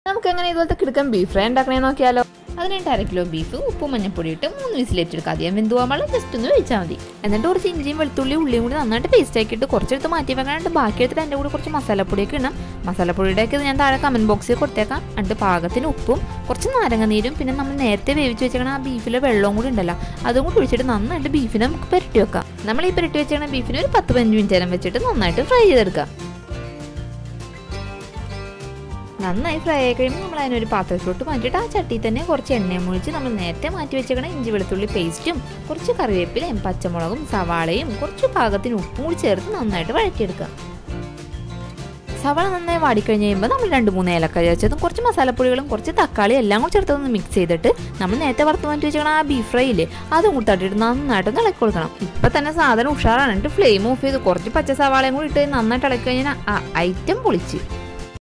നമുക്ക് എങ്ങനെ ഇതുപോലത്തെ കിടക്കാൻ ബീഫ് ഫ്രൈ ഉണ്ടാക്കണേ നോക്കിയാലോ അതിനായിട്ട് അര കിലോ ബീഫ് ഉപ്പും മഞ്ഞപ്പൊടി ഇട്ട് മൂന്ന് വിസിലേറ്റെടുക്കുക അധികം വെന്തുവാൻ വെള്ളം ജസ്റ്റ് ഒന്ന് ഒഴിച്ചാൽ മതി എന്നിട്ട് കുറച്ച് ഇഞ്ചിയും വെളുത്തുള്ളി ഉള്ളിയും കൂടി നന്നായിട്ട് പേസ്റ്റ് ആക്കിയിട്ട് കുറച്ചെടുത്ത് മാറ്റി വെക്കാനായിട്ട് ബാക്കി എടുത്തിട്ട് എൻ്റെ കൂടെ കുറച്ച് മസാലപ്പൊടിയൊക്കെ ഇടണം മസാലപ്പൊടിയുടെയൊക്കെ ഞാൻ താഴെ കമൻറ്റ് ബോക്സിൽ കൊടുത്തേക്കാം എന്നിട്ട് പാകത്തിന് ഉപ്പും കുറച്ച് നാരങ്ങ നീരും പിന്നെ നമ്മൾ നേരത്തെ വേവിച്ച് വെച്ചേക്കണ ആ ബീഫിലെ വെള്ളവും കൂടി ഉണ്ടല്ലോ അതും കൂടി ഒഴിച്ചിട്ട് നന്നായിട്ട് ബീഫിനെ നമുക്ക് പുരട്ടി വെക്കാം നമ്മൾ ഈ പുരട്ടി വെച്ചേക്കണ ബീഫിന് ഒരു പത്ത് പതിനഞ്ച് മിനിറ്റ് നേരം വെച്ചിട്ട് നന്നായിട്ട് ഫ്രൈ ചെയ്തെടുക്കാം നന്നായി ഫ്രൈ ആയി കഴിയുമ്പോൾ നമ്മൾ അതിനൊരു പാത്രത്തിലോട്ട് മാറ്റിയിട്ട് ആ ചട്ടിയിൽ തന്നെ കുറച്ച് എണ്ണയും ഒഴിച്ച് നമ്മൾ നേരത്തെ മാറ്റി വെച്ചേക്കണ ഇഞ്ചി വെളുത്തുള്ളി പേസ്റ്റും കുറച്ച് കറിവേപ്പിലയും പച്ചമുളകും സവാളയും കുറച്ച് പാകത്തിന് ഉപ്പും കൂടി ചേർത്ത് നന്നായിട്ട് വഴറ്റിയെടുക്കുക സവാള നന്നായി വാടിക്കഴിഞ്ഞ് കഴിയുമ്പോൾ നമ്മൾ രണ്ട് മൂന്ന് ഏലക്ക ചേർച്ചതും കുറച്ച് മസാലപ്പൊടികളും കുറച്ച് തക്കാളി എല്ലാം കൂടി ചേർത്തൊന്ന് മിക്സ് ചെയ്തിട്ട് നമ്മൾ നേരത്തെ വറുത്ത് മാറ്റി വെച്ചേക്കണ ആ ബീഫ് ഫ്രൈ ഇല്ലേ അതും കൂടി തട്ടിയിട്ട് നന്നായിട്ട് ഇളക്കി കൊടുക്കണം ഇപ്പം തന്നെ സാധനം ഉഷാറാണ് എന്നിട്ട് ഫ്ലെയിം ഓഫ് ചെയ്ത് കുറച്ച് പച്ച സവാളയും കൂടി ഇട്ട് നന്നായിട്ട് ഇളക്കി കഴിഞ്ഞാൽ ആ ഐറ്റം പൊളിച്ച്